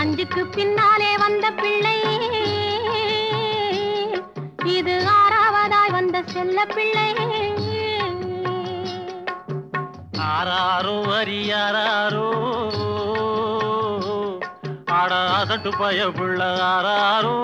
அஞ்சுக்கு பின்னாலே வந்த பிள்ளை இது ஆறாவதாய் வந்த செல்ல பிள்ளை ஆராரோ அரியாரோ ஆட அசட்டு பய புள்ள ஆராரோ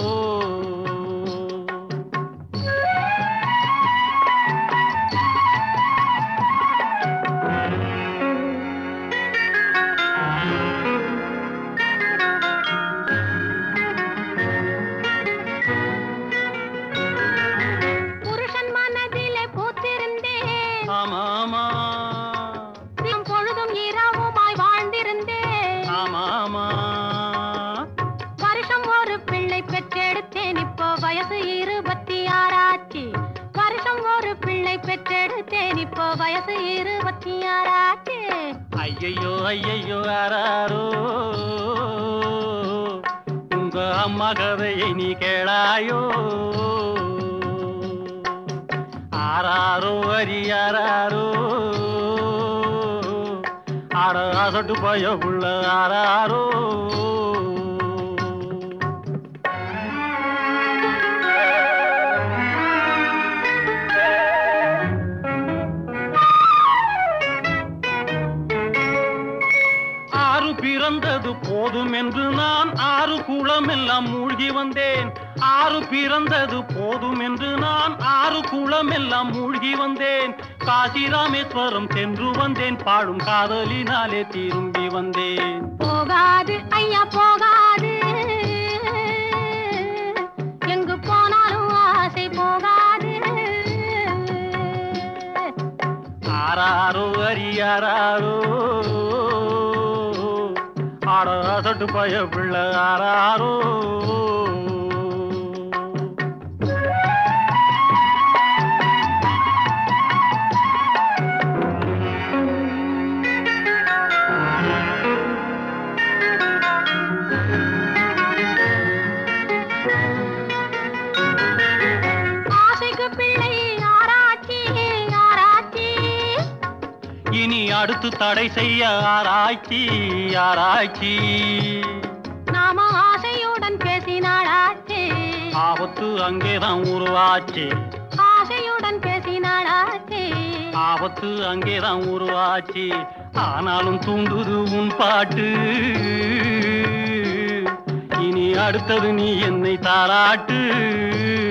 புருஷன் மனதிலே பூத்திருந்தேன் ஆமாமா தினம் பொழுதும் இரவுமாய் வாழ்ந்திருந்தேன் ஆமாமா வருஷம் ஒரு பிள்ளை பெற்றெடுத்தேன் இப்போ வயசு இருபத்தி ஆறாச்சு வருஷம் ஒரு பிள்ளை பெற்றெடுத்தேன் இப்போ வயசு இருபத்தி ஆறாச்சு ஐயையோ ஐயையோ ஆராரோ உங்க அம்மா கதையை நீ கேளாயோ ஆராரோ அரியாரோ ஆட அசட்டு பய புள்ள ஆராரோ ஆறு பிறந்தது போதும் என்று நான் ஆறு குளம் எல்லாம் மூழ்கி வந்தேன் ஆறு பிறந்தது போதும் என்று நான் ஆறு குளம் எல்லாம் மூழ்கி வந்தேன் காசி ராமேஸ்வரம் சென்று வந்தேன் பாடும் காதலினாலே திரும்பி வந்தேன் போகாது ஐயா போகாது எங்கு போனாலும் ஆசை போகாது ஆராரோ அரியாரோ ஆட அசட்டு பய பிள்ளை ஆராரோ ஆசைக்கு பிள்ளை ஆராய்ச்சி ஆராய்ச்சி இனி அடுத்து தடை செய்ய ஆராய்ச்சி ஆராய்ச்சி நாம ஆசையுடன் பேசினாளாச்சு ஆபத்து அங்கேதான் உருவாச்சு ஆசையுடன் பேசினாளாச்சு ஆபத்து அங்கேதான் உருவாச்சு ஆனாலும் தூண்டுது உன் பாட்டு இனி அடுத்தது நீ என்னை தாராட்டு